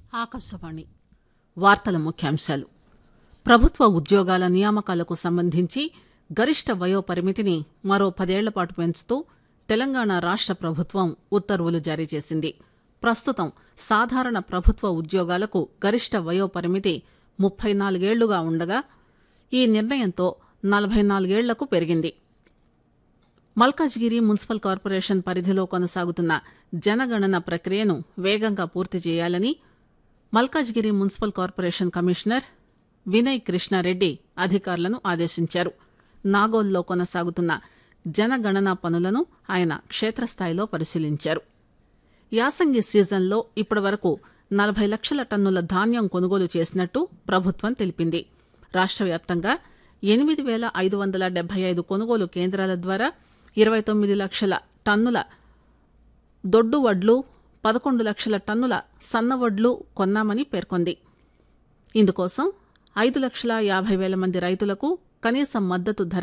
ఆకాశవాణి వార్తల ముఖ్యాంశాలు ప్రభుత్వ ఉద్యోగాల నియామకాలకు సంబంధించి గరిష్ట వయో పరిమితిని మరో పదేళ్ల పాటు పెంచుతూ తెలంగాణ రాష్ట ప్రభుత్వం ఉత్తర్వులు జారీ చేసింది ప్రస్తుతం సాధారణ ప్రభుత్వ ఉద్యోగాలకు గరిష్ట వయో పరిమితి ముప్పై నాలుగేళ్లుగా ఉండగా ఈ నిర్ణయంతో నలభై నాలుగేళ్లకు పెరిగింది మల్కాజ్గిరి మున్సిపల్ కార్పొరేషన్ పరిధిలో కొనసాగుతున్న జనగణన ప్రక్రియను వేగంగా పూర్తి చేయాలని Malkajgiri municipal corporation commissioner Vinay Krishna Reddy అధికారులను ఆదేశించారు నాగోల్లో కొనసాగుతున్న జనగణన పనులను ఆయన క్షేత్రస్థాయిలో పరిశీలించారు యాసంగి సీజన్లో ఇప్పటివరకు నలభై లక్షల టన్నుల ధాన్యం కొనుగోలు చేసినట్టు ప్రభుత్వం తెలిపింది రాష్ట వ్యాప్తంగా ఎనిమిది పేల ఐదు వందల డెబ్బై ఐదు కొనుగోలు కేంద్రాల ద్వారా ఇరవై తొమ్మిది లక్షల టన్నుల దొడ్డు వడ్లు పదకొండు లక్షల టన్నుల సన్న వడ్లు కొన్నామని పేర్కొంది ఇందుకోసం ఐదు లక్షల యాభై పేల మంది రైతులకు కనీస మద్దతు ధర